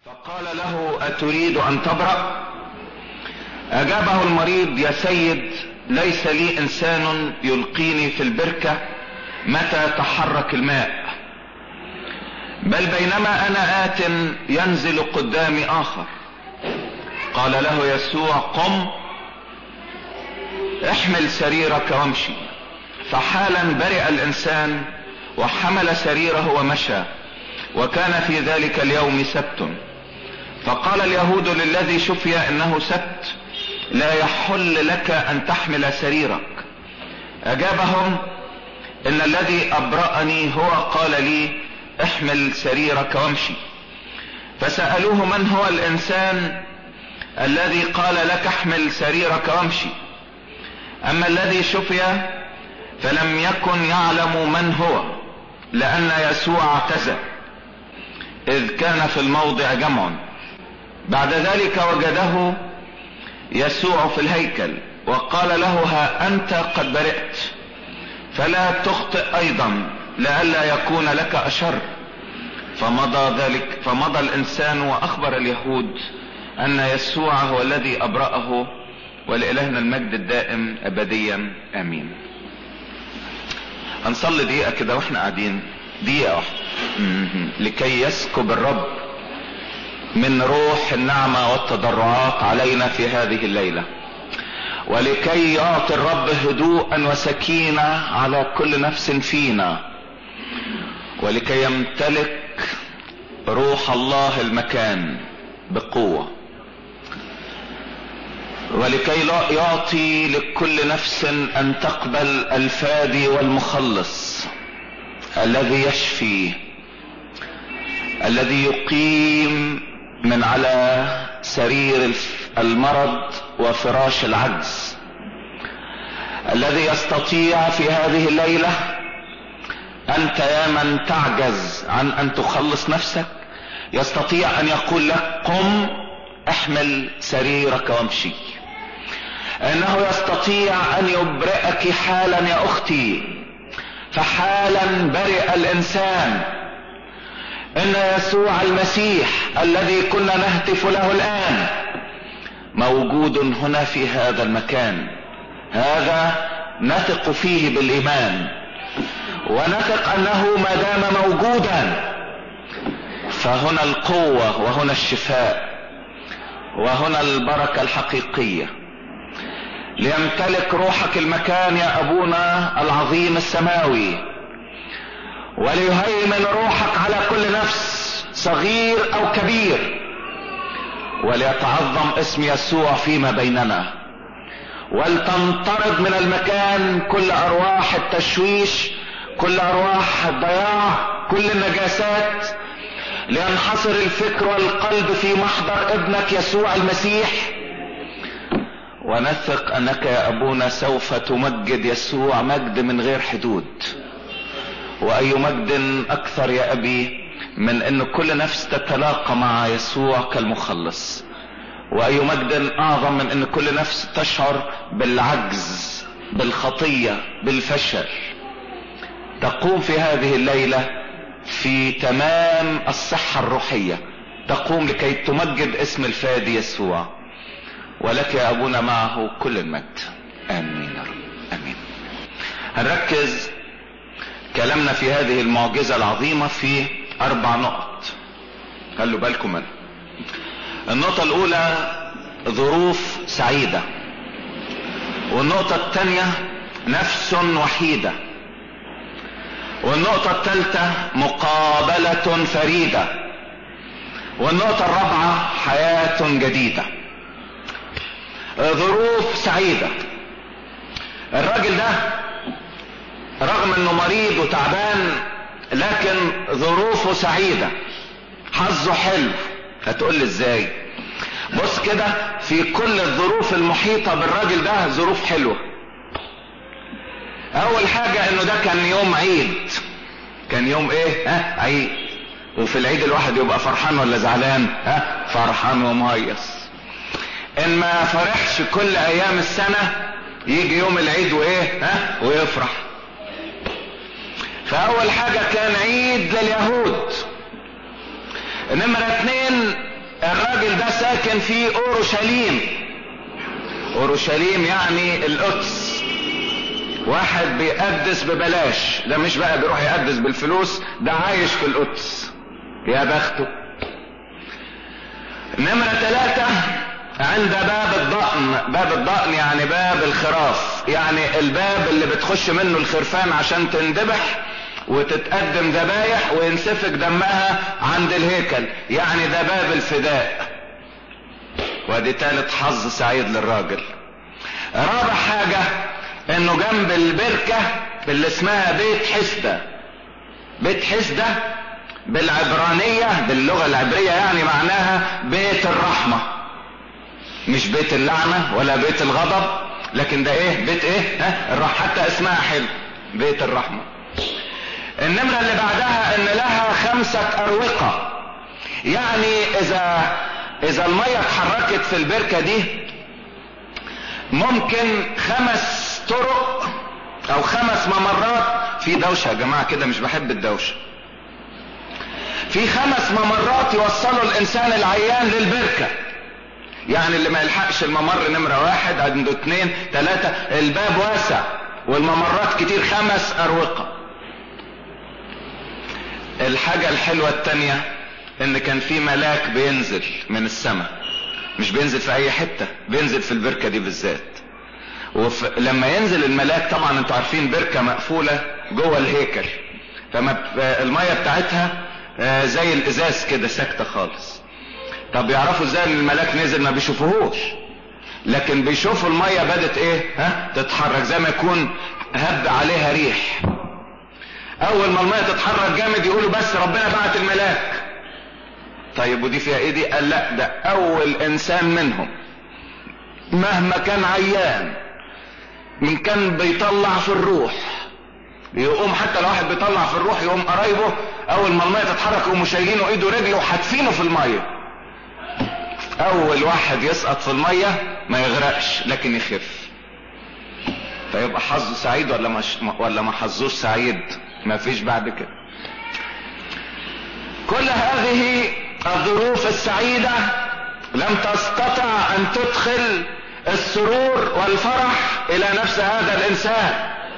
فقال له اتريد ان تبرأ اجابه المريض يا سيد ليس لي انسان يلقيني في البركة متى تحرك الماء بل بينما انا ات ينزل قدامي اخر قال له يسوع قم احمل سريرك وامشي فحالا برئ الانسان وحمل سريره ومشى وكان في ذلك اليوم سبت فقال اليهود للذي شفي انه سبت لا يحل لك ان تحمل سريرك اجابهم ان الذي ابرأني هو قال لي احمل سريرك وامشي فسألوه من هو الانسان الذي قال لك احمل سريرك وامشي اما الذي شفي فلم يكن يعلم من هو لان يسوع اعتزل اذ كان في الموضع جمع بعد ذلك وجده يسوع في الهيكل وقال له ها انت قد برئت فلا تخطئ ايضا لئلا يكون لك اشر فمضى ذلك فمضى الانسان واخبر اليهود ان يسوع هو الذي ابرأه ولإلهنا المجد الدائم ابديا امين هنصلي دقيقة كده واحنا قاعدين دقيقة واحدة لكي يسكب الرب من روح النعمة والتضرعات علينا في هذه الليلة ولكي يعطي الرب هدوءا وسكينة على كل نفس فينا ولكي يمتلك روح الله المكان بقوة ولكي لا يعطي لكل نفس ان تقبل الفادي والمخلص الذي يشفي الذي يقيم من على سرير المرض وفراش العجز الذي يستطيع في هذه الليلة انت يا من تعجز عن ان تخلص نفسك يستطيع ان يقول لك قم احمل سريرك وامشي انه يستطيع ان يبرئك حالا يا اختي فحالا برئ الانسان ان يسوع المسيح الذي كنا نهتف له الان موجود هنا في هذا المكان هذا نثق فيه بالايمان ونثق انه ما دام موجودا فهنا القوة وهنا الشفاء وهنا البركة الحقيقية ليمتلك روحك المكان يا ابونا العظيم السماوي وليهيمن روحك على كل نفس صغير او كبير وليتعظم اسم يسوع فيما بيننا ولتنطرد من المكان كل ارواح التشويش كل ارواح الضياع كل النجاسات لينحصر الفكر والقلب في محضر ابنك يسوع المسيح ونثق انك يا ابونا سوف تمجد يسوع مجد من غير حدود واي مجد اكثر يا ابي من ان كل نفس تتلاقى مع يسوع كالمخلص واي مجد اعظم من ان كل نفس تشعر بالعجز بالخطية بالفشل تقوم في هذه الليلة في تمام الصحة الروحية تقوم لكي تمجد اسم الفادي يسوع ولك يا ابونا معه كل المجد امين يا رب امين هنركز كلامنا في هذه المعجزة العظيمة في اربع نقط خلوا بالكم منها النقطة الاولى ظروف سعيدة والنقطة الثانية نفس وحيدة والنقطة الثالثة مقابلة فريدة والنقطة الرابعة حياة جديدة ظروف سعيدة الراجل ده رغم انه مريض وتعبان لكن ظروفه سعيدة حظه حلو هتقول لي ازاي بص كده في كل الظروف المحيطة بالراجل ده ظروف حلوة اول حاجة انه ده كان يوم عيد كان يوم ايه ها عيد وفي العيد الواحد يبقى فرحان ولا زعلان ها فرحان ومهيص ان ما فرحش كل ايام السنة يجي يوم العيد وايه ها ويفرح فاول حاجة كان عيد لليهود نمرة اتنين الراجل ده ساكن في اورشليم اورشليم يعني القدس واحد بيقدس ببلاش ده مش بقى بيروح يقدس بالفلوس ده عايش في القدس يا بخته نمرة ثلاثة عند باب الضأن باب الضأن يعني باب الخراف يعني الباب اللي بتخش منه الخرفان عشان تندبح وتتقدم ذبايح وينسفك دمها عند الهيكل يعني ده باب الفداء وادي تالت حظ سعيد للراجل رابع حاجة انه جنب البركة اللي اسمها بيت حسدة بيت حسدة بالعبرانية باللغة العبرية يعني معناها بيت الرحمة مش بيت اللعنة ولا بيت الغضب لكن ده ايه بيت ايه ها حتى اسمها حلو بيت الرحمة النمرة اللي بعدها ان لها خمسة اروقة يعني اذا اذا المية اتحركت في البركة دي ممكن خمس طرق او خمس ممرات في دوشة يا جماعة كده مش بحب الدوشة في خمس ممرات يوصلوا الانسان العيان للبركة يعني اللي ما يلحقش الممر نمرة واحد عنده اتنين تلاتة الباب واسع والممرات كتير خمس اروقة الحاجة الحلوة التانية ان كان في ملاك بينزل من السماء مش بينزل في اي حتة بينزل في البركة دي بالذات ولما ينزل الملاك طبعا انتوا عارفين بركة مقفولة جوه الهيكل فما المية بتاعتها زي الازاز كده ساكتة خالص طب يعرفوا ازاي ان الملاك نزل ما بيشوفوهوش لكن بيشوفوا المية بدت ايه ها تتحرك زي ما يكون هب عليها ريح اول ما المية تتحرك جامد يقولوا بس ربنا بعت الملاك طيب ودي فيها ايه دي قال لا ده اول انسان منهم مهما كان عيان من كان بيطلع في الروح يقوم حتى لو واحد بيطلع في الروح يقوم قرايبه اول ما الميه تتحرك يقوموا شايلينه ايده ورجله وحاتفينه في الميه اول واحد يسقط في الميه ما يغرقش لكن يخف فيبقى حظه سعيد ولا مش ولا ما حظوش سعيد ما فيش بعد كده كل هذه الظروف السعيدة لم تستطع ان تدخل السرور والفرح الى نفس هذا الانسان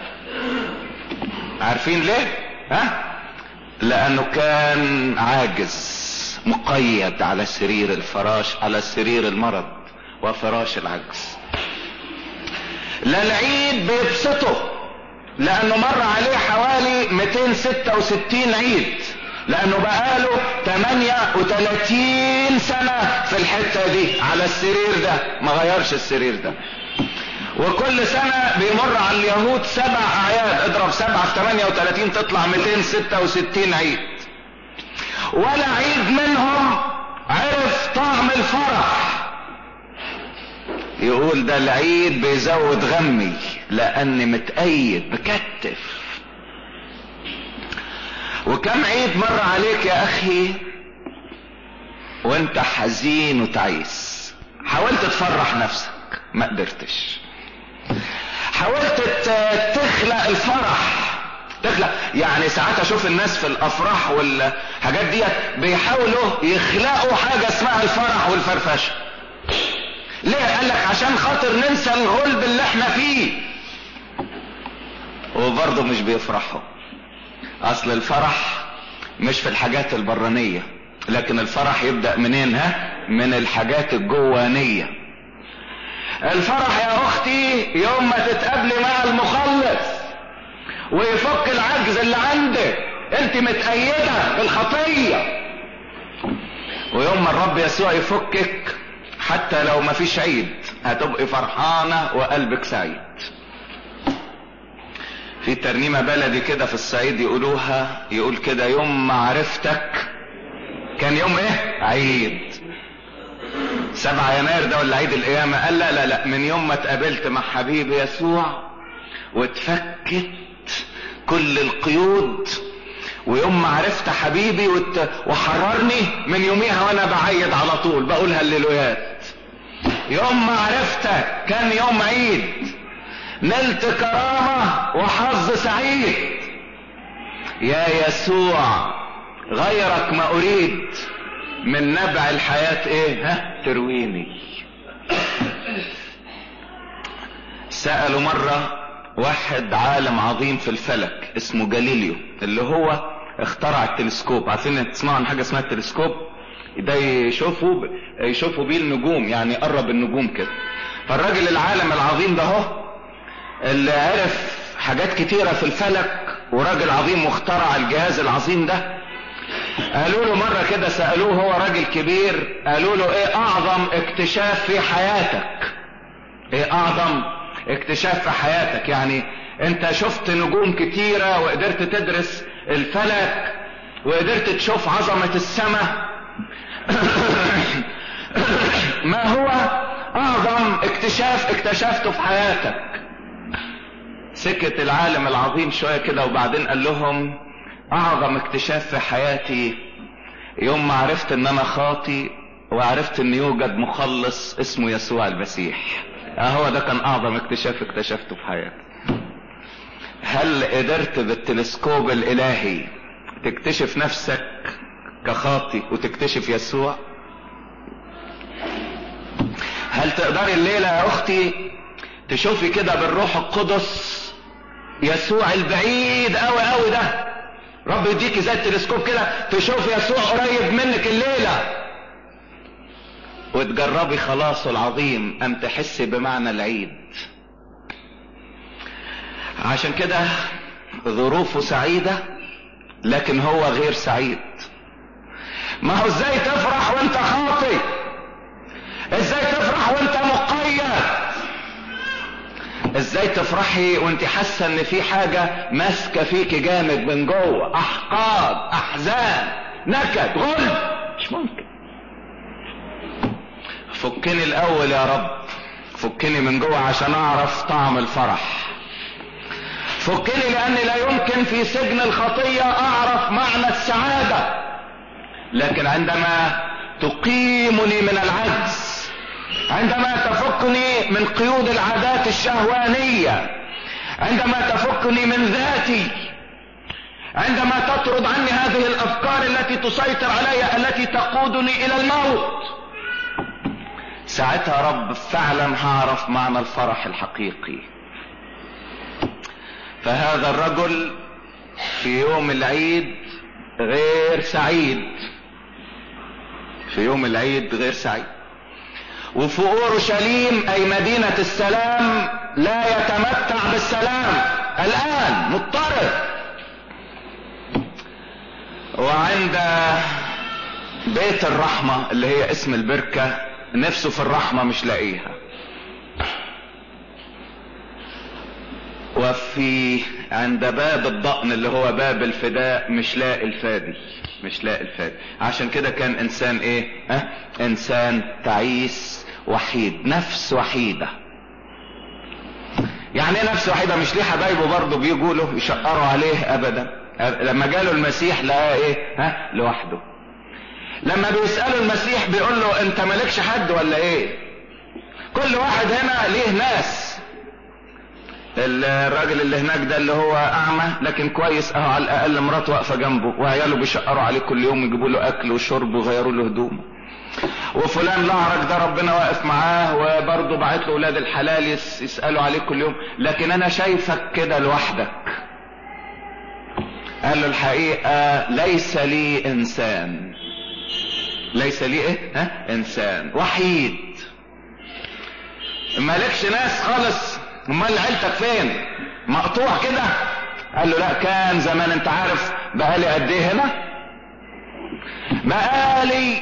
عارفين ليه ها لانه كان عاجز مقيد على سرير الفراش على سرير المرض وفراش العجز لا العيد بيبسطه لانه مر عليه حوالي 266 عيد لانه بقاله 38 سنة في الحتة دي على السرير ده ما غيرش السرير ده وكل سنة بيمر على اليهود سبع اعياد اضرب سبعة في 38 تطلع 266 عيد ولا عيد منهم عرف طعم الفرح يقول ده العيد بيزود غمي لاني متأيد مكتف وكم عيد مر عليك يا اخي وانت حزين وتعيس حاولت تفرح نفسك ما قدرتش حاولت تخلق الفرح تخلق يعني ساعات اشوف الناس في الافراح والحاجات ديت بيحاولوا يخلقوا حاجة اسمها الفرح والفرفشة ليه قال لك عشان خاطر ننسى الغلب اللي احنا فيه وبرضه مش بيفرحوا اصل الفرح مش في الحاجات البرانية لكن الفرح يبدأ منين ها من الحاجات الجوانية الفرح يا اختي يوم ما تتقابلي مع المخلص ويفك العجز اللي عندك انت متأيدة بالخطية ويوم ما الرب يسوع يفكك حتى لو ما فيش عيد هتبقي فرحانة وقلبك سعيد في ترنيمة بلدي كده في الصعيد يقولوها يقول كده يوم ما عرفتك كان يوم ايه عيد سبعة يناير ده ولا عيد القيامة قال لا لا لا من يوم ما اتقابلت مع حبيبي يسوع واتفكت كل القيود ويوم ما عرفت حبيبي وت... وحررني من يوميها وانا بعيد على طول بقول هللويات يوم ما عرفتك كان يوم عيد نلت كرامة وحظ سعيد يا يسوع غيرك ما اريد من نبع الحياة ايه ها ترويني سألوا مرة واحد عالم عظيم في الفلك اسمه جاليليو اللي هو اخترع التلسكوب عارفين تسمعوا عن حاجة اسمها التلسكوب ده يشوفوا يشوفوا بيه النجوم يعني قرب النجوم كده فالراجل العالم العظيم ده هو اللي عرف حاجات كتيرة في الفلك وراجل عظيم واخترع الجهاز العظيم ده قالوا له مرة كده سألوه هو راجل كبير قالوا له ايه اعظم اكتشاف في حياتك ايه اعظم اكتشاف في حياتك يعني انت شفت نجوم كتيرة وقدرت تدرس الفلك وقدرت تشوف عظمة السماء ما هو اعظم اكتشاف اكتشفته في حياتك سكت العالم العظيم شوية كده وبعدين قال لهم اعظم اكتشاف في حياتي يوم ما عرفت ان انا خاطي وعرفت ان يوجد مخلص اسمه يسوع المسيح اهو ده كان اعظم اكتشاف اكتشفته في حياتي هل قدرت بالتلسكوب الالهي تكتشف نفسك كخاطي وتكتشف يسوع هل تقدري الليلة يا اختي تشوفي كده بالروح القدس يسوع البعيد قوي قوي ده رب يديكي زي التلسكوب كده تشوف يسوع قريب منك الليلة وتجربي خلاصه العظيم ام تحسي بمعنى العيد عشان كده ظروفه سعيدة لكن هو غير سعيد ما هو ازاي تفرح وانت خاطي ازاي تفرح وانت مقيد ازاي تفرحي وانت حاسه ان في حاجه ماسكه فيكي جامد من جوه احقاد احزان نكد غل مش ممكن فكني الاول يا رب فكني من جوه عشان اعرف طعم الفرح فكني لاني لا يمكن في سجن الخطيه اعرف معنى السعاده لكن عندما تقيمني من العجز عندما تفكني من قيود العادات الشهوانية عندما تفكني من ذاتي عندما تطرد عني هذه الافكار التي تسيطر علي التي تقودني الى الموت ساعتها رب فعلا هعرف معنى الفرح الحقيقي فهذا الرجل في يوم العيد غير سعيد في يوم العيد غير سعيد وفي اورشليم اي مدينة السلام لا يتمتع بالسلام الان مضطرب وعند بيت الرحمة اللي هي اسم البركة نفسه في الرحمة مش لاقيها وفي عند باب الضأن اللي هو باب الفداء مش لاقي الفادي مش لاقي الفادي عشان كده كان انسان ايه اه؟ انسان تعيس وحيد نفس وحيدة يعني ايه نفس وحيدة مش ليه حبايبه برضه بيجوا له يشقروا عليه ابدا لما جاله المسيح لقاه ايه ها لوحده لما بيسألوا المسيح بيقول له انت مالكش حد ولا ايه كل واحد هنا ليه ناس الراجل اللي هناك ده اللي هو اعمى لكن كويس اهو على الاقل مراته واقفه جنبه وعياله بيشقروا عليه كل يوم يجيبوا له اكل وشرب ويغيروا له هدومه وفلان الاعرج ده ربنا واقف معاه وبرضه بعت له اولاد الحلال يسالوا عليه كل يوم لكن انا شايفك كده لوحدك قال له الحقيقه ليس لي انسان ليس لي ايه ها انسان وحيد مالكش ناس خالص امال عيلتك فين مقطوع كده قال له لا كان زمان انت عارف بقالي قد ايه هنا بقالي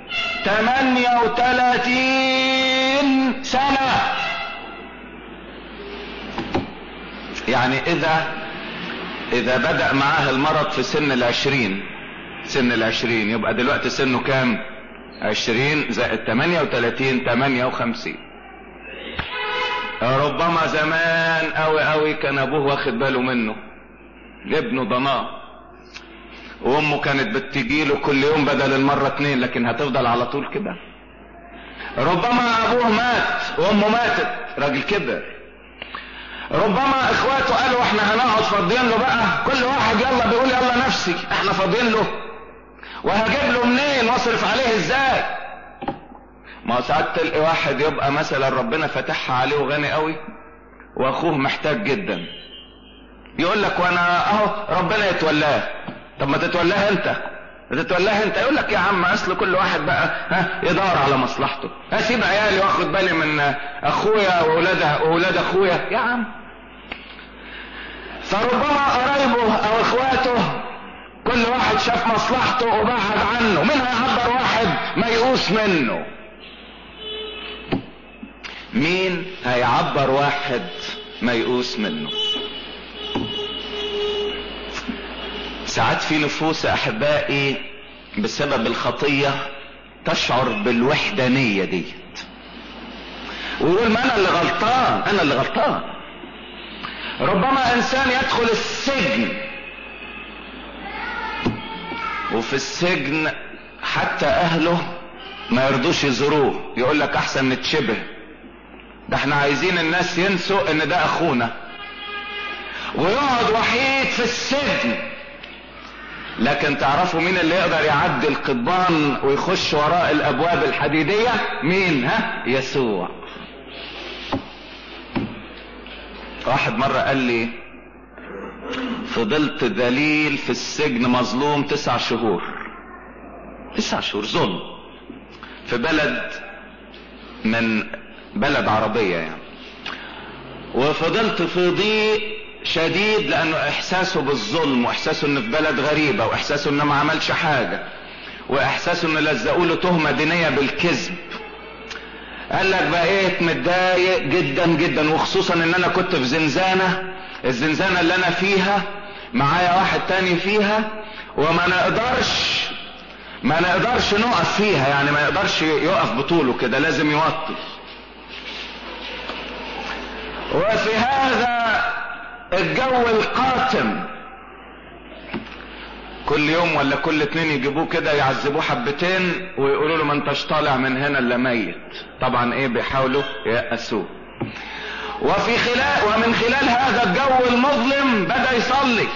38 سنة يعني اذا اذا بدأ معاه المرض في سن العشرين سن العشرين يبقى دلوقتي سنه كام عشرين زائد 38 58 ربما زمان قوي قوي كان ابوه واخد باله منه ابنه ضناه وامه كانت بتجيله كل يوم بدل المرة اتنين لكن هتفضل على طول كده ربما ابوه مات وامه ماتت راجل كبر ربما اخواته قالوا احنا هنقعد فاضيين له بقى كل واحد يلا بيقول يلا نفسي احنا فاضيين له وهجيب له منين واصرف عليه ازاي ما ساعات تلقي واحد يبقى مثلا ربنا فتحها عليه وغني قوي واخوه محتاج جدا يقول لك وانا اهو ربنا يتولاه طب ما تتولاه انت تتولاه انت يقول لك يا عم اصل كل واحد بقى ها يدور على مصلحته اسيب عيالي واخد بالي من اخويا واولاد واولاد اخويا يا عم فربما قرايبه او اخواته كل واحد شاف مصلحته وبعد عنه مين هيعبر واحد ميؤوس منه مين هيعبر واحد ميؤوس منه ساعات في نفوس احبائي بسبب الخطية تشعر بالوحدانية ديت ويقول ما انا اللي غلطان انا اللي غلطان ربما انسان يدخل السجن وفي السجن حتى اهله ما يرضوش يزوروه يقول لك احسن نتشبه ده احنا عايزين الناس ينسوا ان ده اخونا ويقعد وحيد في السجن لكن تعرفوا مين اللي يقدر يعدي القضبان ويخش وراء الابواب الحديدية مين ها يسوع واحد مرة قال لي فضلت ذليل في السجن مظلوم تسع شهور تسع شهور ظلم في بلد من بلد عربية يعني وفضلت في ضيق شديد لانه احساسه بالظلم واحساسه انه في بلد غريبة واحساسه انه ما عملش حاجة واحساسه انه لزقوا له تهمة دينية بالكذب قال لك بقيت متضايق جدا جدا وخصوصا ان انا كنت في زنزانة الزنزانة اللي انا فيها معايا واحد تاني فيها وما نقدرش ما نقدرش نقف فيها يعني ما يقدرش يقف بطوله كده لازم يوطي وفي هذا الجو القاتم كل يوم ولا كل اتنين يجيبوه كده يعذبوه حبتين ويقولوا له ما انتش طالع من هنا الا ميت طبعا ايه بيحاولوا يأسوه وفي خلال ومن خلال هذا الجو المظلم بدا يصلي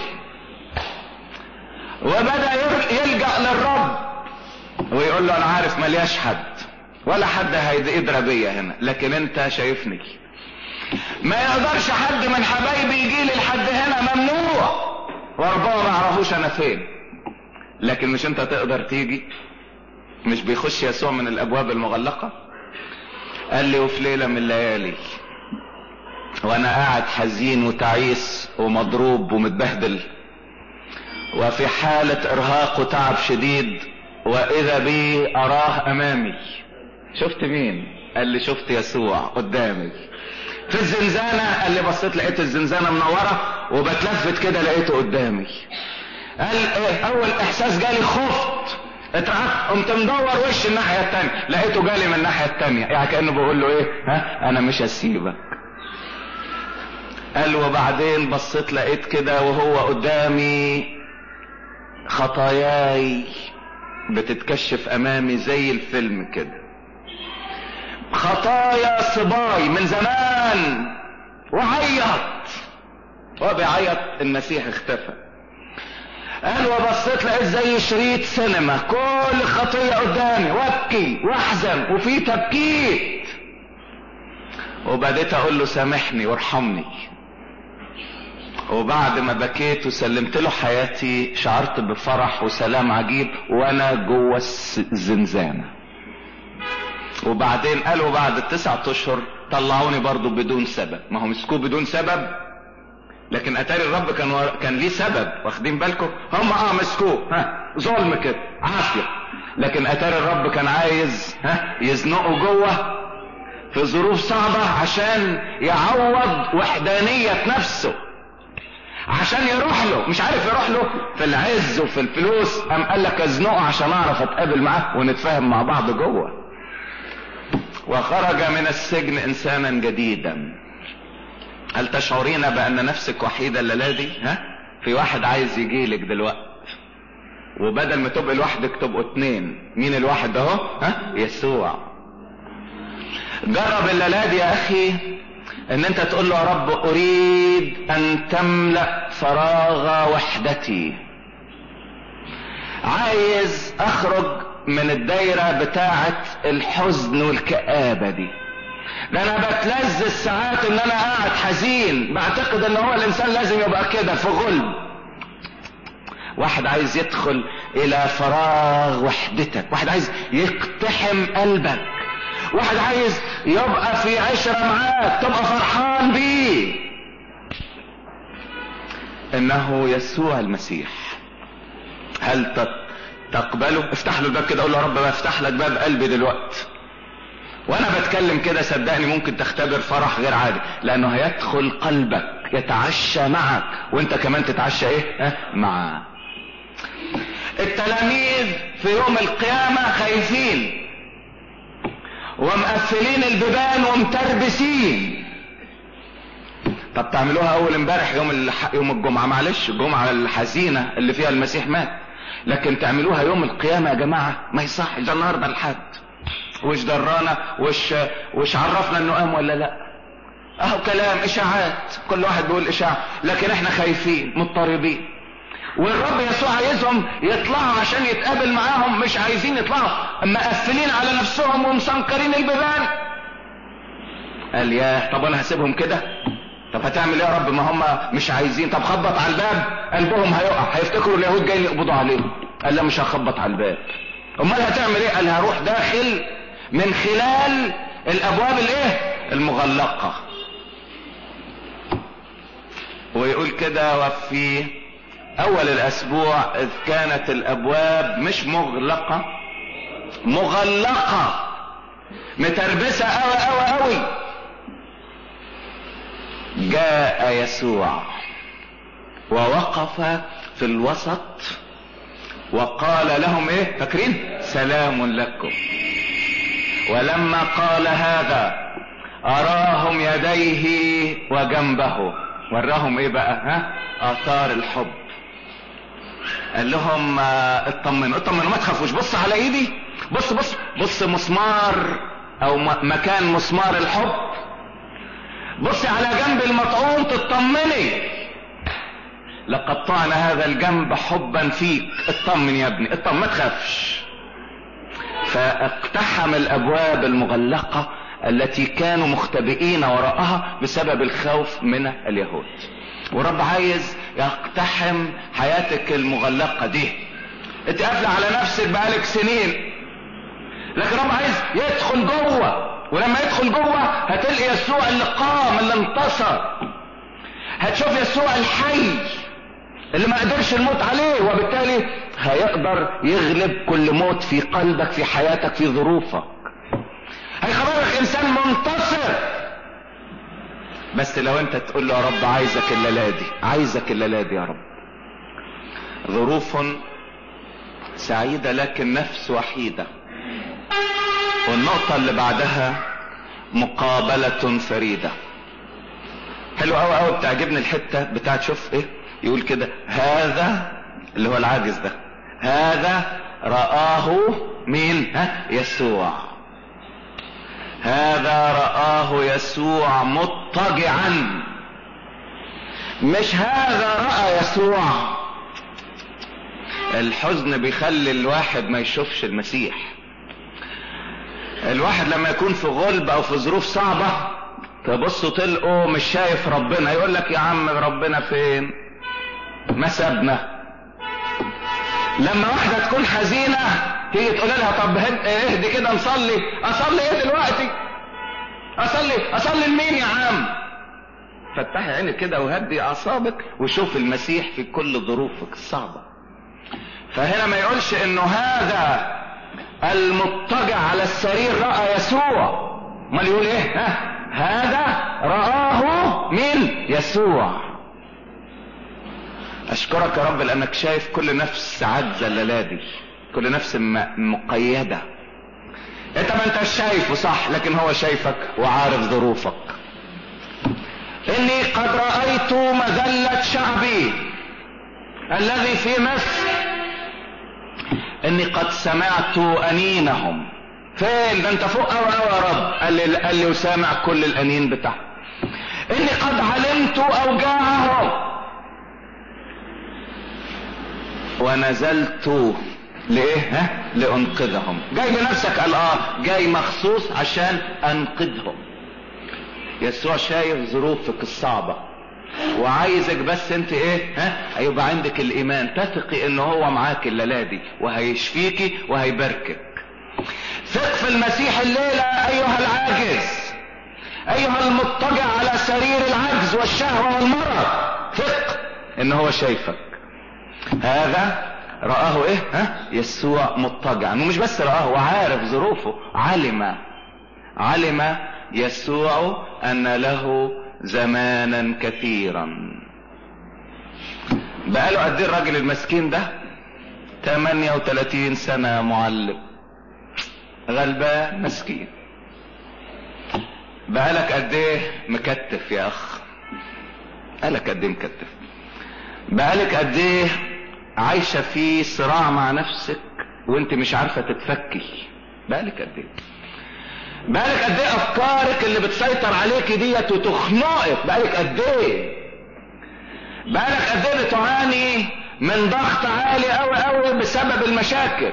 وبدا يلجا للرب ويقول له انا عارف ملياش حد ولا حد هيدرى بيا هنا لكن انت شايفني ما يقدرش حد من حبايبي يجي لي لحد هنا ممنوع وربما ما يعرفوش انا فين لكن مش انت تقدر تيجي مش بيخش يسوع من الابواب المغلقة قال لي وفي ليلة من الليالي وانا قاعد حزين وتعيس ومضروب ومتبهدل وفي حالة ارهاق وتعب شديد واذا بي اراه امامي شفت مين قال لي شفت يسوع قدامي في الزنزانة قال لي بصيت لقيت الزنزانة منورة وبتلفت كده لقيته قدامي قال ايه اول احساس جالي خفت اترعبت قمت مدور وش الناحية التانية لقيته جالي من الناحية التانية يعني كأنه بقول له ايه ها انا مش هسيبك قال وبعدين بصيت لقيت كده وهو قدامي خطاياي بتتكشف امامي زي الفيلم كده خطايا صباي من زمان وعيط هو بيعيط المسيح اختفى قال وبصيت لقيت زي شريط سينما كل خطية قدامي وابكي واحزن وفي تبكيت وبديت اقول له سامحني وارحمني وبعد ما بكيت وسلمت له حياتي شعرت بفرح وسلام عجيب وانا جوه الزنزانه وبعدين قالوا بعد التسعة اشهر طلعوني برضو بدون سبب ما هو مسكوه بدون سبب لكن اتاري الرب كان و... كان ليه سبب واخدين بالكم هم اه مسكوه ها ظلم كده عافيه لكن اتاري الرب كان عايز ها يزنقه جوه في ظروف صعبة عشان يعوض وحدانية نفسه عشان يروح له مش عارف يروح له في العز وفي الفلوس قام قال لك ازنقه عشان اعرف اتقابل معاه ونتفاهم مع بعض جوه وخرج من السجن انسانا جديدا هل تشعرين بان نفسك وحيدة الليلة دي ها في واحد عايز يجيلك دلوقتي وبدل ما تبقى لوحدك تبقوا اتنين مين الواحد ده ها يسوع جرب الليلة دي يا اخي ان انت تقول له يا رب اريد ان تملأ فراغ وحدتي عايز اخرج من الدايرة بتاعة الحزن والكآبة دي ده انا بتلذذ ساعات ان انا قاعد حزين بعتقد ان هو الانسان لازم يبقى كده في غلب واحد عايز يدخل الى فراغ وحدتك واحد عايز يقتحم قلبك واحد عايز يبقى في عشرة معاك تبقى فرحان بيه انه يسوع المسيح هل تقبله افتح له الباب كده اقول له يا رب بفتح لك باب قلبي دلوقتي وانا بتكلم كده صدقني ممكن تختبر فرح غير عادي لانه هيدخل قلبك يتعشى معك وانت كمان تتعشى ايه اه؟ معاه التلاميذ في يوم القيامة خايفين ومقفلين البيبان ومتربسين طب تعملوها اول امبارح يوم الح... يوم الجمعة معلش الجمعة الحزينة اللي فيها المسيح مات لكن تعملوها يوم القيامة يا جماعة ما يصح ده النهاردة الحد وش درانا وش وش عرفنا انه قام ولا لا اهو كلام اشاعات كل واحد بيقول اشاعة لكن احنا خايفين مضطربين والرب يسوع عايزهم يطلعوا عشان يتقابل معاهم مش عايزين يطلعوا مقفلين على نفسهم ومسنكرين البيبان قال ياه طب انا هسيبهم كده طب هتعمل ايه يا رب ما هم مش عايزين طب خبط على الباب قلبهم هيقع هيفتكروا اليهود جايين يقبضوا عليهم قال لا مش هخبط على الباب امال هتعمل ايه قال هروح داخل من خلال الابواب الايه المغلقة ويقول كده وفي اول الاسبوع اذ كانت الابواب مش مغلقة مغلقة متربسة قوي قوي قوي جاء يسوع ووقف في الوسط وقال لهم ايه فاكرين سلام لكم ولما قال هذا اراهم يديه وجنبه وراهم ايه بقى ها اثار الحب قال لهم اطمنوا اطمنوا ما تخافوش بص على ايدي بص بص بص مسمار او مكان مسمار الحب بص على جنب المطعوم تطمني لقد طعن هذا الجنب حبا فيك اطمن يا ابني اطمن ما تخافش فاقتحم الابواب المغلقة التي كانوا مختبئين وراءها بسبب الخوف من اليهود ورب عايز يقتحم حياتك المغلقة دي انت قافلة على نفسك بقالك سنين لكن رب عايز يدخل جوه ولما يدخل جوه هتلقي يسوع اللي قام اللي انتصر هتشوف يسوع الحي اللي ما قدرش الموت عليه وبالتالي هيقدر يغلب كل موت في قلبك في حياتك في ظروفك هيخرجك انسان منتصر بس لو انت تقول له يا رب عايزك الليله دي عايزك الليله دي يا رب ظروف سعيدة لكن نفس وحيدة والنقطة اللي بعدها مقابلة فريدة حلو قوي قوي بتعجبني الحتة بتاعت شوف ايه يقول كده هذا اللي هو العاجز ده هذا رآه مين ها يسوع هذا رآه يسوع مضطجعا مش هذا رأى يسوع الحزن بيخلي الواحد ما يشوفش المسيح الواحد لما يكون في غلب او في ظروف صعبة تبصوا تلقوا مش شايف ربنا يقول لك يا عم ربنا فين ما سابنا لما واحدة تكون حزينة تيجي تقول لها طب اهدي كده نصلي اصلي ايه دلوقتي اصلي اصلي لمين يا عم فتحي عينك كده وهدي اعصابك وشوف المسيح في كل ظروفك الصعبة فهنا ما يقولش انه هذا المضطجع على السرير رأى يسوع امال يقول ايه ها هذا رآه مين يسوع اشكرك يا رب لانك شايف كل نفس عجزة الليلة دي كل نفس مقيدة انت ما انت شايفه صح لكن هو شايفك وعارف ظروفك اني قد رأيت مذلة شعبي الذي في مصر اني قد سمعت انينهم فين ده انت فوق اوي اوي يا رب قال لي قال لي وسامع كل الانين بتاعهم اني قد علمت اوجاعهم ونزلت لايه ها لانقذهم جاي بنفسك قال اه جاي مخصوص عشان انقذهم يسوع شايف ظروفك الصعبة وعايزك بس انت ايه ها هيبقى عندك الايمان تثقي ان هو معاك الليله دي وهيشفيكي وهيباركك ثق في المسيح الليله ايها العاجز ايها المضطجع على سرير العجز والشهوه والمرض ثق ان هو شايفك هذا رآه ايه ها يسوع مضطجعا ومش بس رآه وعارف ظروفه علم علم يسوع ان له زمانا كثيرا بقاله قد ايه الراجل المسكين ده 38 سنة يا معلم غلبان مسكين بقالك قد ايه مكتف يا اخ بقالك قد ايه مكتف بقالك قد ايه عايشة في صراع مع نفسك وانت مش عارفة تتفكي بقالك قد ايه بقالك قد ايه افكارك اللي بتسيطر عليك ديت وتخنقك بقالك قد ايه بقالك قد ايه بتعاني من ضغط عالي قوي قوي بسبب المشاكل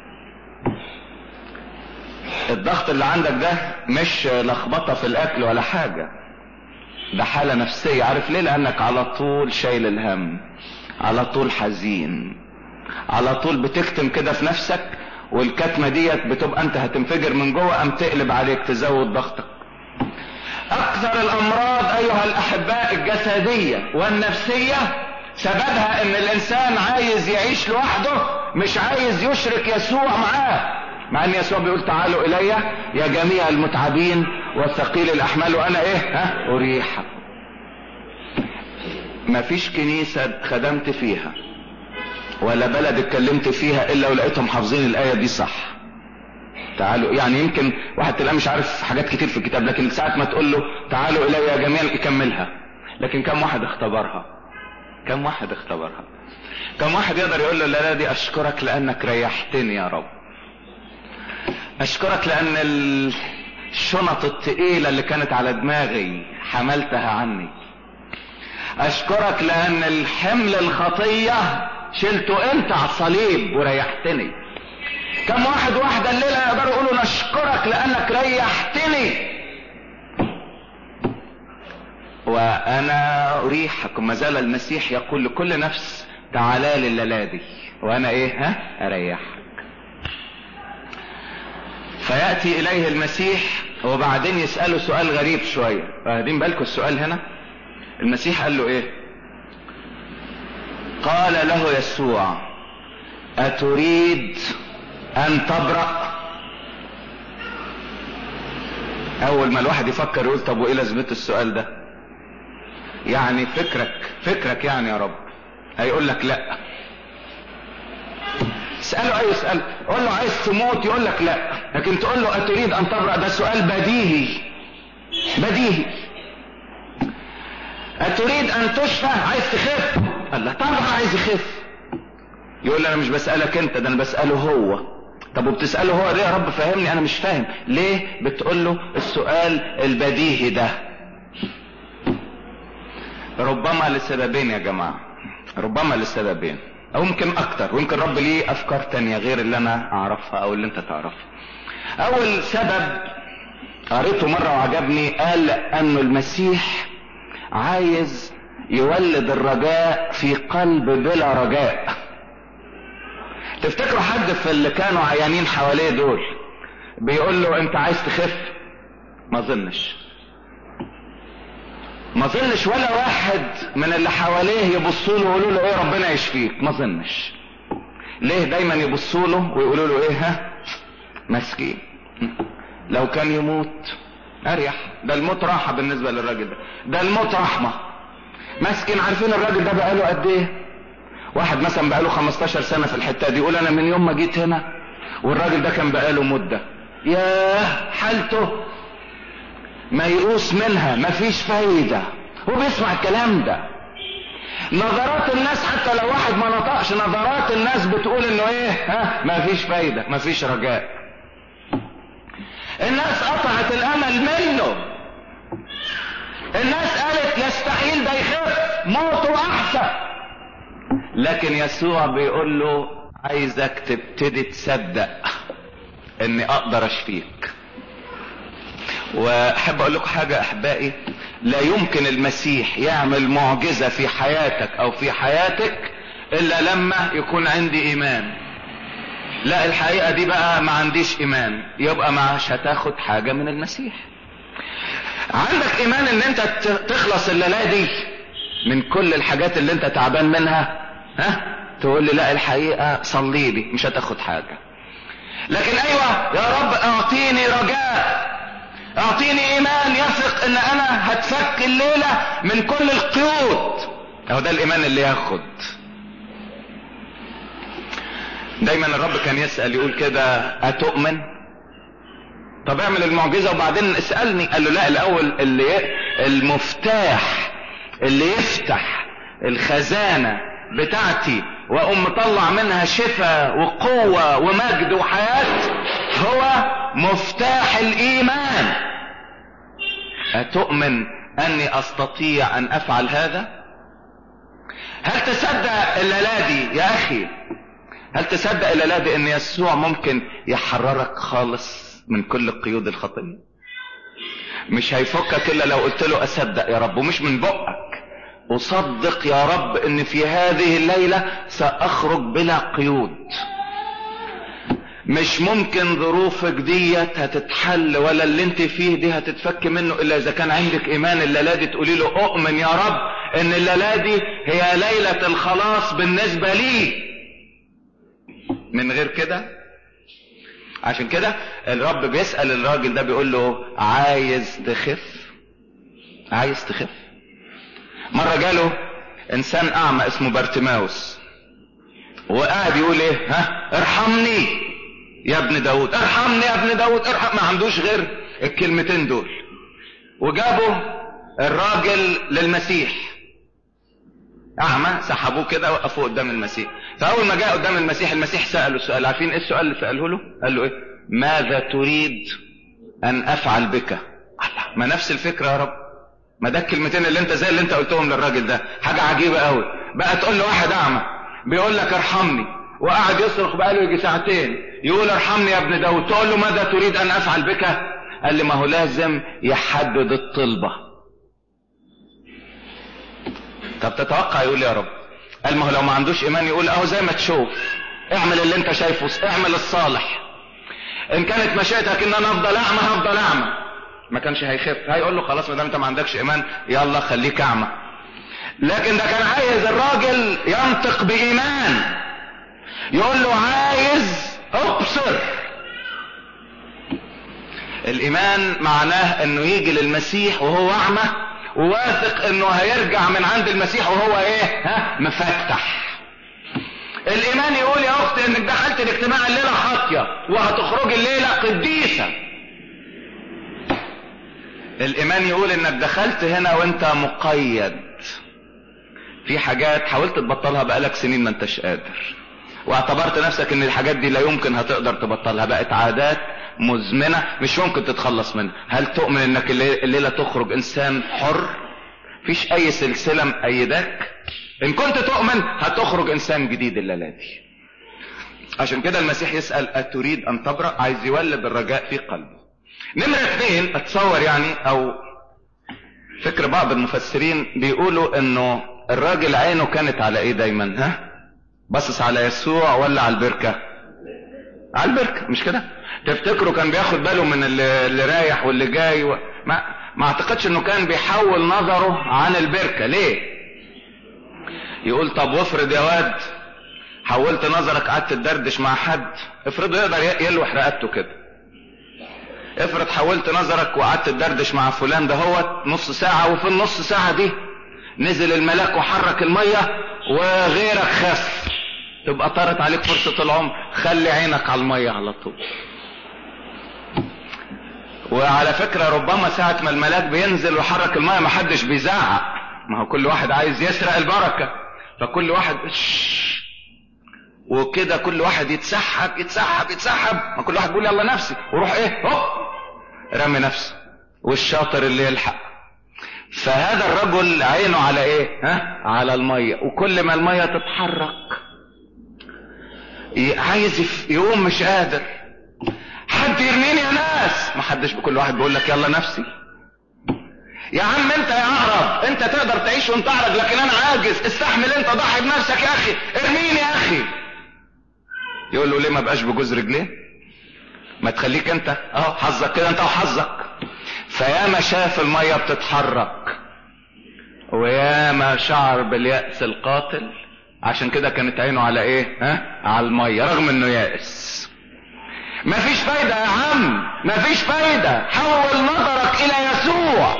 الضغط اللي عندك ده مش لخبطه في الاكل ولا حاجه ده حاله نفسيه عارف ليه لانك على طول شايل الهم على طول حزين على طول بتكتم كده في نفسك والكتمة ديت بتبقى انت هتنفجر من جوه ام تقلب عليك تزود ضغطك اكثر الامراض ايها الاحباء الجسدية والنفسية سببها ان الانسان عايز يعيش لوحده مش عايز يشرك يسوع معاه مع ان يسوع بيقول تعالوا الي يا جميع المتعبين والثقيل الاحمال وانا ايه ها اريحكم مفيش كنيسة خدمت فيها ولا بلد اتكلمت فيها الا ولقيتهم حافظين الايه دي صح تعالوا يعني يمكن واحد تلاقيه مش عارف حاجات كتير في الكتاب لكن ساعة ما تقول له تعالوا الي يا جميع يكملها لكن كم واحد اختبرها كم واحد اختبرها كم واحد يقدر يقول له لا دي اشكرك لانك ريحتني يا رب اشكرك لان الشنط التقيلة اللي كانت على دماغي حملتها عني اشكرك لان الحمل الخطيه شلته انت على الصليب وريحتني كم واحد واحدة الليلة يقدروا يقولوا نشكرك لانك ريحتني وانا اريحكم ما زال المسيح يقول لكل نفس تعالى لي الليلة دي وانا ايه ها اريحك فيأتي اليه المسيح وبعدين يسأله سؤال غريب شوية واخدين بالكم السؤال هنا المسيح قال له ايه قال له يسوع اتريد ان تبرأ اول ما الواحد يفكر يقول طب وايه لازمه السؤال ده يعني فكرك فكرك يعني يا رب هيقول لك لا اسأله اي اسأل قول له عايز تموت يقول لك لا لكن تقول له اتريد ان تبرأ ده سؤال بديهي بديهي اتريد ان تشفى عايز تخف قال له طبعا عايز يخف يقول لي انا مش بسألك انت ده انا بسأله هو طب وبتسأله هو ليه يا رب فهمني انا مش فاهم ليه بتقول له السؤال البديهي ده ربما لسببين يا جماعة ربما لسببين او يمكن اكتر ويمكن رب ليه افكار تانية غير اللي انا اعرفها او اللي انت تعرفها اول سبب قريته مرة وعجبني قال انه المسيح عايز يولد الرجاء في قلب بلا رجاء تفتكروا حد في اللي كانوا عيانين حواليه دول بيقول له انت عايز تخف ما ظنش ما ظنش ولا واحد من اللي حواليه يبصوا له ويقولوا له ايه ربنا يشفيك ما ظنش ليه دايما يبصوا له ويقولوا له ايه ها مسكين لو كان يموت اريح ده الموت راحه بالنسبه للراجل ده ده الموت رحمه مسكين عارفين الراجل ده بقاله قد ايه واحد مثلا بقاله 15 سنه في الحته دي يقول انا من يوم ما جيت هنا والراجل ده كان بقاله مده ياه حالته ميؤوس منها مفيش فايده هو بيسمع الكلام ده نظرات الناس حتى لو واحد ما نطقش نظرات الناس بتقول انه ايه ها مفيش فايده مفيش رجاء الناس قطعت الامل منه الناس قالت يستحيل ده يخف موته احسن لكن يسوع بيقول له عايزك تبتدي تصدق اني اقدر اشفيك واحب اقول لكم حاجة احبائي لا يمكن المسيح يعمل معجزة في حياتك او في حياتك الا لما يكون عندي ايمان لا الحقيقة دي بقى ما عنديش ايمان يبقى مش هتاخد حاجة من المسيح عندك ايمان ان انت تخلص الليلة دي من كل الحاجات اللي انت تعبان منها ها تقول لي لا الحقيقة صلي لي مش هتاخد حاجة لكن ايوه يا رب اعطيني رجاء اعطيني ايمان يثق ان انا هتفك الليلة من كل القيود اهو ده الايمان اللي ياخد دايما الرب كان يسأل يقول كده اتؤمن طب اعمل المعجزة وبعدين اسألني قال له لا الاول اللي المفتاح اللي يفتح الخزانة بتاعتي واقوم مطلع منها شفاء وقوة ومجد وحياة هو مفتاح الايمان اتؤمن اني استطيع ان افعل هذا هل تصدق الليلة دي يا اخي هل تصدق الليلة دي ان يسوع ممكن يحررك خالص من كل قيود الخطية مش هيفكك الا لو قلت له اصدق يا رب ومش من بقك اصدق يا رب ان في هذه الليلة ساخرج بلا قيود مش ممكن ظروفك ديت هتتحل ولا اللي انت فيه دي هتتفك منه الا اذا كان عندك ايمان الليلة دي تقولي له اؤمن يا رب ان الليلة دي هي ليلة الخلاص بالنسبة لي من غير كده عشان كده الرب بيسأل الراجل ده بيقول له عايز تخف عايز تخف مرة جاله انسان اعمى اسمه بارتماوس وقاعد يقول ايه ها ارحمني يا ابن داود ارحمني يا ابن داود ارحم ما عندوش غير الكلمتين دول وجابوا الراجل للمسيح اعمى سحبوه كده وقفوه قدام المسيح فاول ما جاء قدام المسيح المسيح ساله السؤال عارفين ايه السؤال اللي ساله له قال له ايه ماذا تريد ان افعل بك الله ما نفس الفكره يا رب ما ده الكلمتين اللي انت زي اللي انت قلتهم للراجل ده حاجه عجيبه قوي بقى تقول لواحد اعمى بيقول لك ارحمني وقعد يصرخ بقاله يجي ساعتين يقول ارحمني يا ابن داود تقول له ماذا تريد ان افعل بك قال لي ما هو لازم يحدد الطلبه طب تتوقع يقول يا رب قال ما هو لو ما عندوش ايمان يقول اهو زي ما تشوف اعمل اللي انت شايفه اعمل الصالح ان كانت مشيئتك ان انا افضل اعمى هفضل اعمى ما كانش هيخف هيقول له خلاص ما دام انت ما عندكش ايمان يلا خليك اعمى لكن ده كان عايز الراجل ينطق بايمان يقول له عايز ابصر الايمان معناه انه يجي للمسيح وهو اعمى وواثق انه هيرجع من عند المسيح وهو ايه ها مفتح الايمان يقول يا اختي انك دخلت الاجتماع الليله خاطيه وهتخرجي الليله قديسه الايمان يقول انك دخلت هنا وانت مقيد في حاجات حاولت تبطلها بقالك سنين ما انتش قادر واعتبرت نفسك ان الحاجات دي لا يمكن هتقدر تبطلها بقت عادات مزمنة مش ممكن تتخلص منها هل تؤمن انك الليلة تخرج انسان حر فيش اي سلسلة مأيداك ان كنت تؤمن هتخرج انسان جديد الليلة دي عشان كده المسيح يسأل اتريد ان تبرأ عايز يولد الرجاء في قلبه نمرة اثنين اتصور يعني او فكر بعض المفسرين بيقولوا انه الراجل عينه كانت على ايه دايما ها بصص على يسوع ولا على البركة على البركة مش كده تفتكروا كان بياخد باله من اللي, اللي رايح واللي جاي و... ما, ما اعتقدش انه كان بيحول نظره عن البركة ليه يقول طب وافرض يا واد حولت نظرك قعدت تدردش مع حد افرضه يقدر يلوح رقبته كده افرض حولت نظرك وقعدت تدردش مع فلان ده هو نص ساعة وفي النص ساعة دي نزل الملاك وحرك المية وغيرك خف تبقى طارت عليك فرصة العمر خلي عينك على المية على طول وعلى فكرة ربما ساعة ما الملاك بينزل ويحرك المية محدش بيزعق ما هو كل واحد عايز يسرق البركة فكل واحد وكده كل واحد يتسحب يتسحب يتسحب ما كل واحد بيقول يلا نفسي وروح ايه هوب رمي نفسه والشاطر اللي يلحق فهذا الرجل عينه على ايه ها على المية وكل ما المية تتحرك عايز يقوم مش قادر حد يرميني يا ناس ما حدش بكل واحد بيقول لك يلا نفسي يا عم انت يا اعرب انت تقدر تعيش وانت اعرج لكن انا عاجز استحمل انت ضحي بنفسك يا اخي ارميني يا اخي يقول له ليه ما بقاش بجوز رجليه ما تخليك انت اه حظك كده انت وحظك فياما شاف المية بتتحرك وياما شعر باليأس القاتل عشان كده كانت عينه على ايه ها على المية رغم انه يائس مفيش فايدة يا عم مفيش فايدة حول نظرك الى يسوع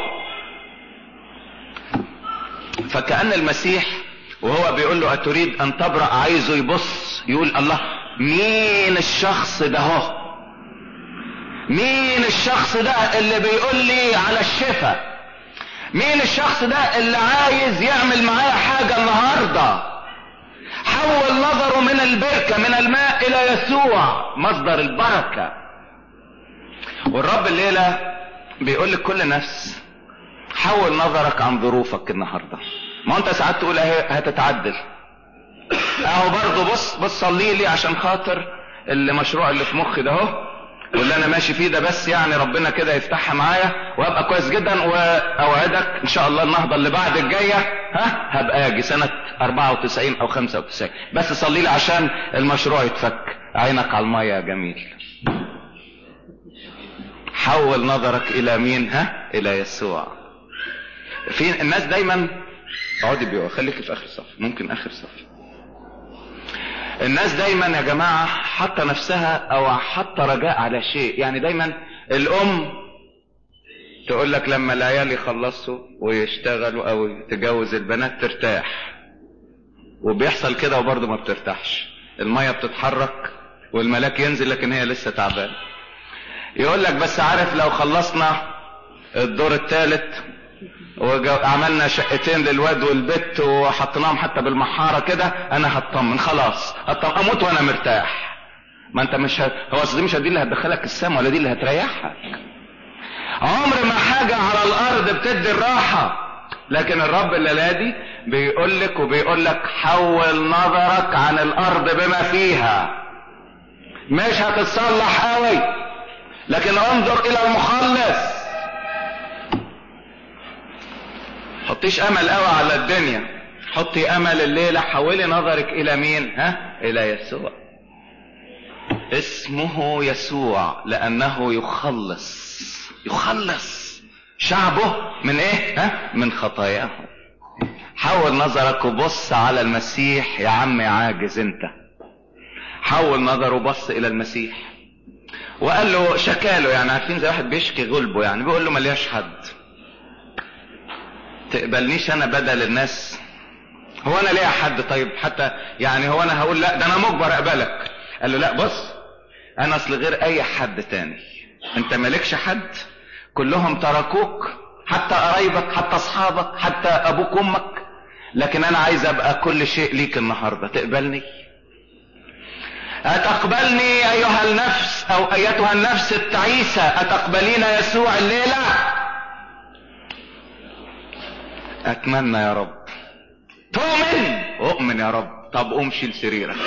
فكأن المسيح وهو بيقول له اتريد ان تبرأ عايزه يبص يقول الله مين الشخص ده هو مين الشخص ده اللي بيقول لي على الشفاء مين الشخص ده اللي عايز يعمل معايا حاجة النهاردة حول نظره من البركة من الماء الى يسوع مصدر البركة والرب الليلة بيقول لكل نفس حول نظرك عن ظروفك النهاردة ما انت ساعات تقول اهي هتتعدل اهو برضه بص بص صلي لي عشان خاطر المشروع اللي في مخي ده اهو واللي انا ماشي فيه ده بس يعني ربنا كده يفتحها معايا وابقى كويس جدا واوعدك ان شاء الله النهضه اللي بعد الجايه ها هبقى اجي سنه 94 او 95 بس صلي لي عشان المشروع يتفك عينك على الميه يا جميل حول نظرك الى مين ها الى يسوع في الناس دايما اقعدي بيوه خليكي في اخر صف ممكن اخر صف الناس دايما يا جماعة حاطة نفسها او حاطة رجاء على شيء يعني دايما الام تقول لك لما العيال يخلصوا ويشتغلوا او تجوز البنات ترتاح وبيحصل كده وبرضه ما بترتاحش المية بتتحرك والملاك ينزل لكن هي لسه تعبانة يقول لك بس عارف لو خلصنا الدور الثالث وعملنا شقتين للواد والبت وحطيناهم حتى بالمحاره كده انا هطمن خلاص هطمن اموت وانا مرتاح ما انت مش هت... هو اصل دي مش دي اللي هتدخلك السما ولا دي اللي هتريحك عمر ما حاجه على الارض بتدي الراحه لكن الرب الليله دي بيقول لك وبيقول لك حول نظرك عن الارض بما فيها مش هتتصلح قوي لكن انظر الى المخلص حطيش امل قوي على الدنيا حطي امل الليله حولي نظرك الى مين ها الى يسوع اسمه يسوع لانه يخلص يخلص شعبه من ايه ها من خطاياه حول نظرك وبص على المسيح يا عم عاجز انت حول نظره وبص الى المسيح وقال له شكاله يعني عارفين زي واحد بيشكي غلبه يعني بيقول له ملياش حد تقبلنيش انا بدل الناس هو انا ليا حد طيب حتى يعني هو انا هقول لا ده انا مجبر اقبلك قال له لا بص انا اصل غير اي حد تاني انت مالكش حد كلهم تركوك حتى قرايبك حتى اصحابك حتى ابوك وامك لكن انا عايز ابقى كل شيء ليك النهارده تقبلني أتقبلني أيها النفس أو أيتها النفس التعيسة أتقبلين يسوع الليلة اتمنى يا رب تؤمن اؤمن يا رب طب قوم شيل سريرك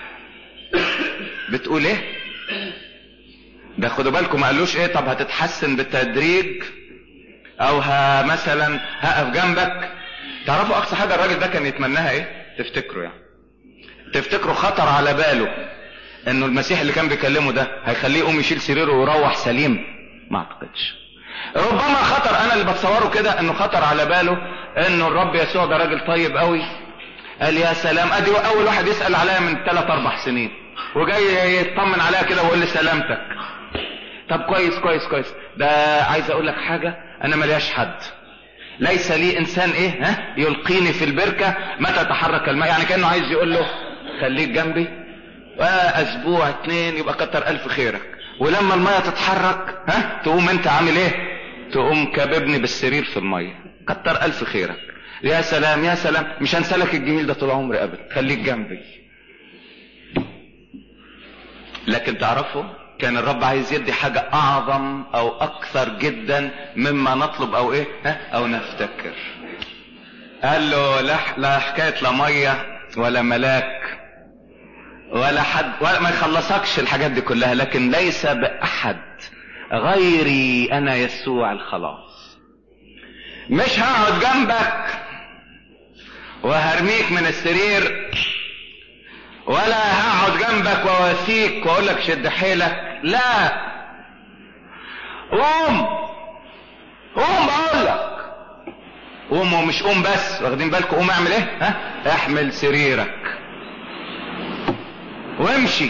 بتقول ايه ده خدوا بالكم ما قالوش ايه طب هتتحسن بالتدريج او ها مثلا هقف جنبك تعرفوا اقصى حاجه الراجل ده كان يتمناها ايه تفتكروا يعني تفتكروا خطر على باله انه المسيح اللي كان بيكلمه ده هيخليه يقوم يشيل سريره ويروح سليم ما اعتقدش ربما خطر انا اللي بتصوره كده انه خطر على باله انه الرب يسوع ده راجل طيب قوي قال يا سلام ادي اول واحد يسال عليا من ثلاث اربع سنين وجاي يطمن عليها كده ويقول لي سلامتك طب كويس كويس كويس ده عايز اقول لك حاجه انا ملياش حد ليس لي انسان ايه ها يلقيني في البركه متى تحرك الماء يعني كانه عايز يقول له خليك جنبي واسبوع اتنين يبقى كتر الف خيرك ولما المية تتحرك ها تقوم انت عامل ايه تقوم كببني بالسرير في المية كتر الف خيرك يا سلام يا سلام مش هنسلك الجميل ده طول عمري ابدا خليك جنبي لكن تعرفوا كان الرب عايز يدي حاجة اعظم او اكثر جدا مما نطلب او ايه ها او نفتكر قال له لا, لا حكاية لا مية ولا ملاك ولا حد ولا ما يخلصكش الحاجات دي كلها لكن ليس باحد غيري انا يسوع الخلاص مش هقعد جنبك وهرميك من السرير ولا هقعد جنبك وواسيك واقول لك شد حيلك لا قوم قوم بقول لك قوم ومش قوم بس واخدين بالكم قوم اعمل ايه ها احمل سريرك وامشي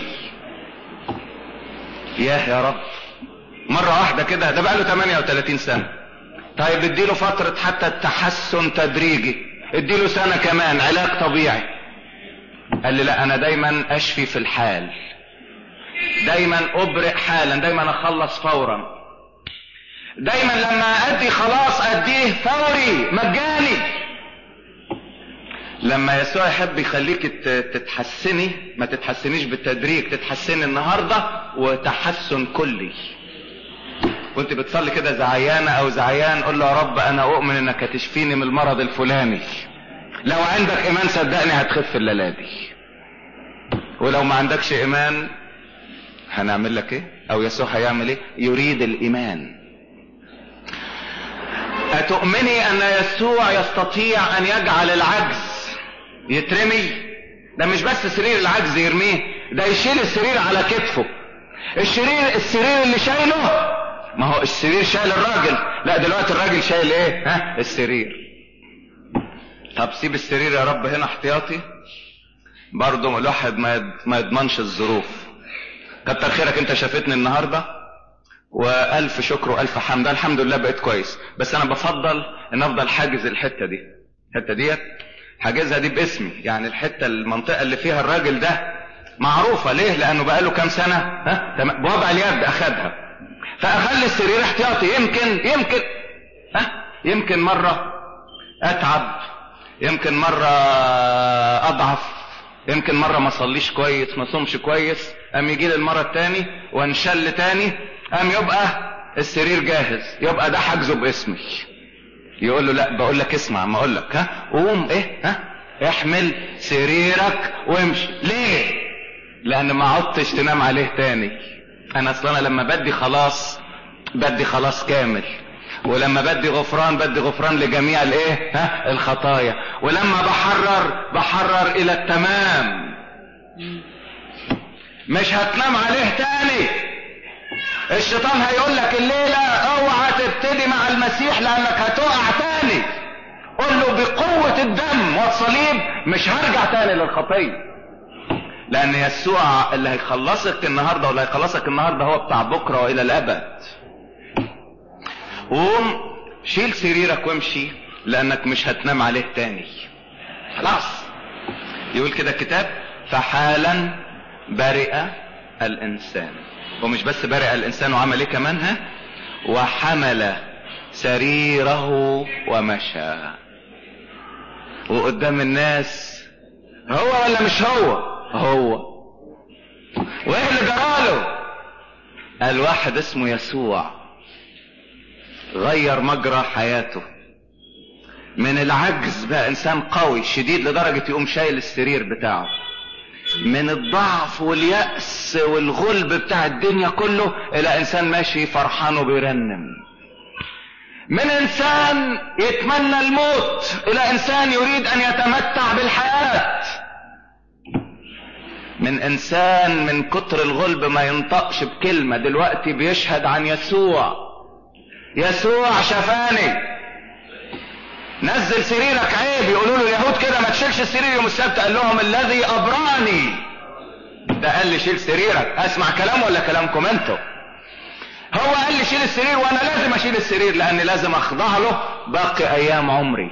ياه يا رب مرة واحدة كده ده بقاله 38 سنة طيب اديله فترة حتى التحسن تدريجي اديله سنة كمان علاج طبيعي قال لي لا انا دايما اشفي في الحال دايما ابرئ حالا دايما اخلص فورا دايما لما ادي خلاص اديه فوري مجاني لما يسوع يحب يخليك تتحسني ما تتحسنيش بالتدريج تتحسني النهاردة وتحسن كلي كنت بتصلي كده زعيانة او زعيان قول له يا رب انا اؤمن انك هتشفيني من المرض الفلاني لو عندك ايمان صدقني هتخف الليلة دي ولو ما عندكش ايمان هنعمل لك ايه او يسوع هيعمل ايه يريد الايمان اتؤمني ان يسوع يستطيع ان يجعل العجز يترمي ده مش بس سرير العجز يرميه ده يشيل السرير على كتفه السرير السرير اللي شايله ما هو السرير شايل الراجل لا دلوقتي الراجل شايل ايه ها السرير طب سيب السرير يا رب هنا احتياطي برضه الواحد ما يضمنش الظروف كتر خيرك انت شافتني النهارده والف شكر والف حمد الحمد لله بقيت كويس بس انا بفضل ان افضل حاجز الحته دي الحته ديت حاجزها دي باسمي يعني الحته المنطقه اللي فيها الراجل ده معروفه ليه لانه بقاله كام سنه ها بوضع اليد اخدها فاخلي السرير احتياطي يمكن يمكن ها يمكن مره اتعب يمكن مره اضعف يمكن مرة ما صليش كويس ما صومش كويس قام يجي لي المرة التاني وانشل تاني قام يبقى السرير جاهز يبقى ده حجزه باسمي يقول له لا بقول لك اسمع ما اقول لك ها قوم ايه ها احمل سريرك وامشي ليه لان ما عدتش تنام عليه تاني انا اصلا لما بدي خلاص بدي خلاص كامل ولما بدي غفران بدي غفران لجميع الايه ها الخطايا ولما بحرر بحرر الى التمام مش هتنام عليه تاني الشيطان هيقول لك الليلة اوعى تبتدي مع المسيح لانك هتقع تاني قول له بقوة الدم والصليب مش هرجع تاني للخطية لان يسوع اللي هيخلصك النهاردة واللي هيخلصك النهاردة هو بتاع بكرة والى الابد قوم شيل سريرك وامشي لانك مش هتنام عليه تاني خلاص يقول كده الكتاب فحالا برئ الانسان ومش بس برئ الانسان وعمل ايه كمان ها وحمل سريره ومشى وقدام الناس هو ولا مش هو هو وايه اللي جراله قال واحد اسمه يسوع غير مجرى حياته من العجز بقى انسان قوي شديد لدرجة يقوم شايل السرير بتاعه من الضعف واليأس والغلب بتاع الدنيا كله الى انسان ماشي فرحان وبيرنم من انسان يتمنى الموت الى انسان يريد ان يتمتع بالحياة من انسان من كتر الغلب ما ينطقش بكلمة دلوقتي بيشهد عن يسوع يسوع شفاني نزل سريرك عيب يقولوا له اليهود كده ما تشيلش السرير يوم السبت قال لهم الذي ابراني ده قال لي شيل سريرك اسمع كلام ولا كلامكم انتوا هو قال لي شيل السرير وانا لازم اشيل السرير لاني لازم اخضع له باقي ايام عمري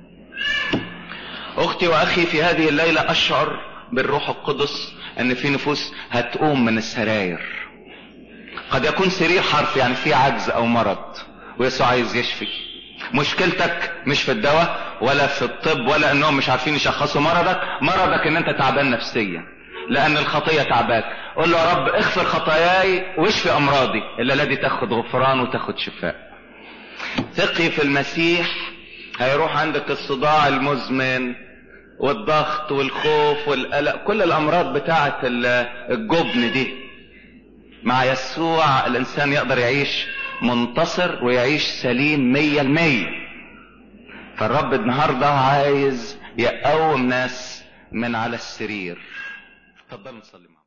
اختي واخي في هذه الليلة اشعر بالروح القدس ان في نفوس هتقوم من السراير قد يكون سرير حرف يعني فيه عجز او مرض ويسوع عايز يشفي مشكلتك مش في الدواء ولا في الطب ولا انهم مش عارفين يشخصوا مرضك مرضك ان انت تعبان نفسيا لان الخطية تعباك قول له يا رب اغفر خطاياي واشفي امراضي الا الذي تاخد غفران وتاخد شفاء ثقي في المسيح هيروح عندك الصداع المزمن والضغط والخوف والقلق كل الامراض بتاعة الجبن دي مع يسوع الانسان يقدر يعيش منتصر ويعيش سليم مية المية فالرب النهاردة عايز يقوم ناس من على السرير تفضلوا نصلي